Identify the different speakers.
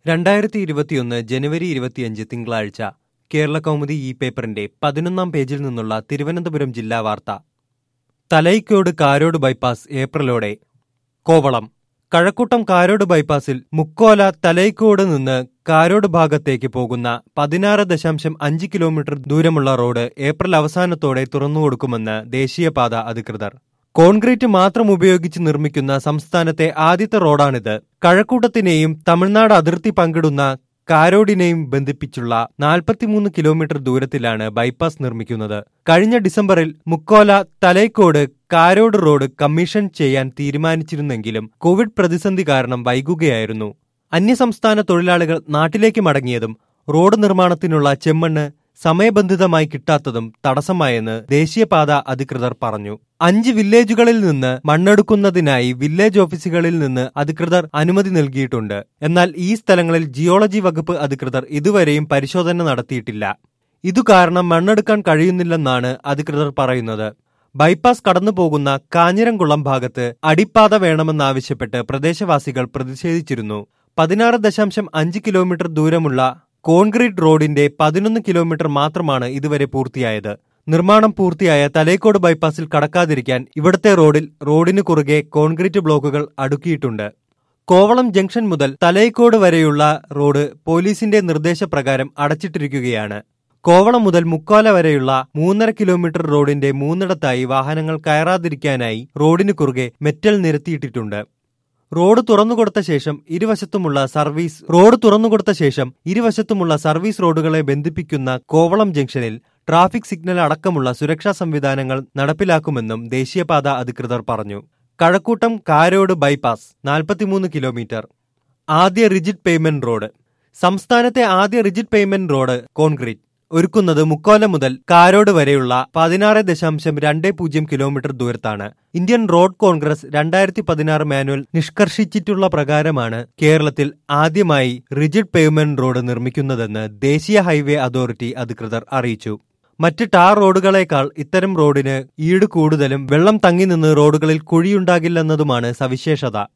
Speaker 1: രണ്ടായിരത്തി ഇരുപത്തിയൊന്ന് ജനുവരി ഇരുപത്തിയഞ്ച് തിങ്കളാഴ്ച കേരള കൗമുദി ഈ പേപ്പറിന്റെ പതിനൊന്നാം പേജിൽ നിന്നുള്ള തിരുവനന്തപുരം ജില്ലാ വാർത്ത തലൈക്കോട് കാരോട് ബൈപ്പാസ് ഏപ്രിലോടെ കോവളം കഴക്കൂട്ടം കാരോട് ബൈപ്പാസിൽ മുക്കോല തലൈക്കോട് നിന്ന് കാരോട് ഭാഗത്തേക്ക് പോകുന്ന പതിനാറ് ദശാംശം അഞ്ച് കിലോമീറ്റർ ദൂരമുള്ള റോഡ് ഏപ്രിൽ അവസാനത്തോടെ തുറന്നുകൊടുക്കുമെന്ന് ദേശീയപാത അധികൃതർ കോൺക്രീറ്റ് മാത്രം ഉപയോഗിച്ച് നിർമ്മിക്കുന്ന സംസ്ഥാനത്തെ ആദ്യത്തെ റോഡാണിത് കഴക്കൂട്ടത്തിനെയും തമിഴ്നാട് അതിർത്തി പങ്കിടുന്ന കാരോടിനെയും ബന്ധിപ്പിച്ചുള്ള 43 കിലോമീറ്റർ ദൂരത്തിലാണ് ബൈപ്പാസ് നിർമ്മിക്കുന്നത് കഴിഞ്ഞ ഡിസംബറിൽ മുക്കോല തലൈക്കോട് കാരോട് റോഡ് കമ്മീഷൻ ചെയ്യാൻ തീരുമാനിച്ചിരുന്നെങ്കിലും കോവിഡ് പ്രതിസന്ധി കാരണം വൈകുകയായിരുന്നു അന്യസംസ്ഥാന തൊഴിലാളികൾ നാട്ടിലേക്ക് മടങ്ങിയതും റോഡ് നിർമ്മാണത്തിനുള്ള ചെമ്മണ്ണ് സമയബന്ധിതമായി കിട്ടാത്തതും തടസ്സമായെന്ന് ദേശീയപാത അധികൃതർ പറഞ്ഞു അഞ്ച് വില്ലേജുകളിൽ നിന്ന് മണ്ണെടുക്കുന്നതിനായി വില്ലേജ് ഓഫീസുകളിൽ നിന്ന് അധികൃതർ അനുമതി നൽകിയിട്ടുണ്ട് എന്നാൽ ഈ സ്ഥലങ്ങളിൽ ജിയോളജി വകുപ്പ് അധികൃതർ ഇതുവരെയും പരിശോധന നടത്തിയിട്ടില്ല ഇതു കാരണം മണ്ണെടുക്കാൻ കഴിയുന്നില്ലെന്നാണ് അധികൃതർ പറയുന്നത് ബൈപ്പാസ് കടന്നു പോകുന്ന കാഞ്ഞിരംകുളം ഭാഗത്ത് അടിപ്പാത വേണമെന്നാവശ്യപ്പെട്ട് പ്രദേശവാസികൾ പ്രതിഷേധിച്ചിരുന്നു പതിനാറ് ദശാംശം അഞ്ച് കിലോമീറ്റർ ദൂരമുള്ള കോൺക്രീറ്റ് റോഡിന്റെ പതിനൊന്ന് കിലോമീറ്റർ മാത്രമാണ് ഇതുവരെ പൂർത്തിയായത് നിർമ്മാണം പൂർത്തിയായ തലേക്കോട് ബൈപ്പാസിൽ കടക്കാതിരിക്കാൻ ഇവിടത്തെ റോഡിൽ റോഡിന് കുറുകെ കോൺക്രീറ്റ് ബ്ലോക്കുകൾ അടുക്കിയിട്ടുണ്ട് കോവളം ജംഗ്ഷൻ മുതൽ തലൈക്കോട് വരെയുള്ള റോഡ് പോലീസിന്റെ നിർദ്ദേശപ്രകാരം അടച്ചിട്ടിരിക്കുകയാണ് കോവളം മുതൽ മുക്കോല വരെയുള്ള മൂന്നര കിലോമീറ്റർ റോഡിന്റെ മൂന്നിടത്തായി വാഹനങ്ങൾ കയറാതിരിക്കാനായി റോഡിന് കുറുകെ മെറ്റൽ നിരത്തിയിട്ടിട്ടുണ്ട് റോഡ് തുറന്നുകൊടുത്ത ശേഷം ഇരുവശത്തുമുള്ള സർവീസ് റോഡ് തുറന്നുകൊടുത്ത ശേഷം ഇരുവശത്തുമുള്ള സർവീസ് റോഡുകളെ ബന്ധിപ്പിക്കുന്ന കോവളം ജംഗ്ഷനിൽ ട്രാഫിക് സിഗ്നൽ അടക്കമുള്ള സുരക്ഷാ സംവിധാനങ്ങൾ നടപ്പിലാക്കുമെന്നും ദേശീയപാത അധികൃതർ പറഞ്ഞു കഴക്കൂട്ടം കാരോട് ബൈപ്പാസ് നാൽപ്പത്തിമൂന്ന് കിലോമീറ്റർ ആദ്യ റിജിഡ് പേയ്മെന്റ് റോഡ് സംസ്ഥാനത്തെ ആദ്യ റിജിഡ് പേയ്മെന്റ് റോഡ് കോൺക്രീറ്റ് ഒരുക്കുന്നത് മുക്കോല മുതൽ കാരോട് വരെയുള്ള പതിനാറ് ദശാംശം രണ്ട് പൂജ്യം കിലോമീറ്റർ ദൂരത്താണ് ഇന്ത്യൻ റോഡ് കോൺഗ്രസ് രണ്ടായിരത്തി പതിനാറ് മാനുവൽ നിഷ്കർഷിച്ചിട്ടുള്ള പ്രകാരമാണ് കേരളത്തിൽ ആദ്യമായി റിജിഡ് പേയ്മെന്റ് റോഡ് നിർമ്മിക്കുന്നതെന്ന് ദേശീയ ഹൈവേ അതോറിറ്റി അധികൃതർ അറിയിച്ചു മറ്റ് ടാർ റോഡുകളേക്കാൾ ഇത്തരം റോഡിന് ഈട് കൂടുതലും വെള്ളം തങ്ങി നിന്ന് റോഡുകളിൽ കുഴിയുണ്ടാകില്ലെന്നതുമാണ് സവിശേഷത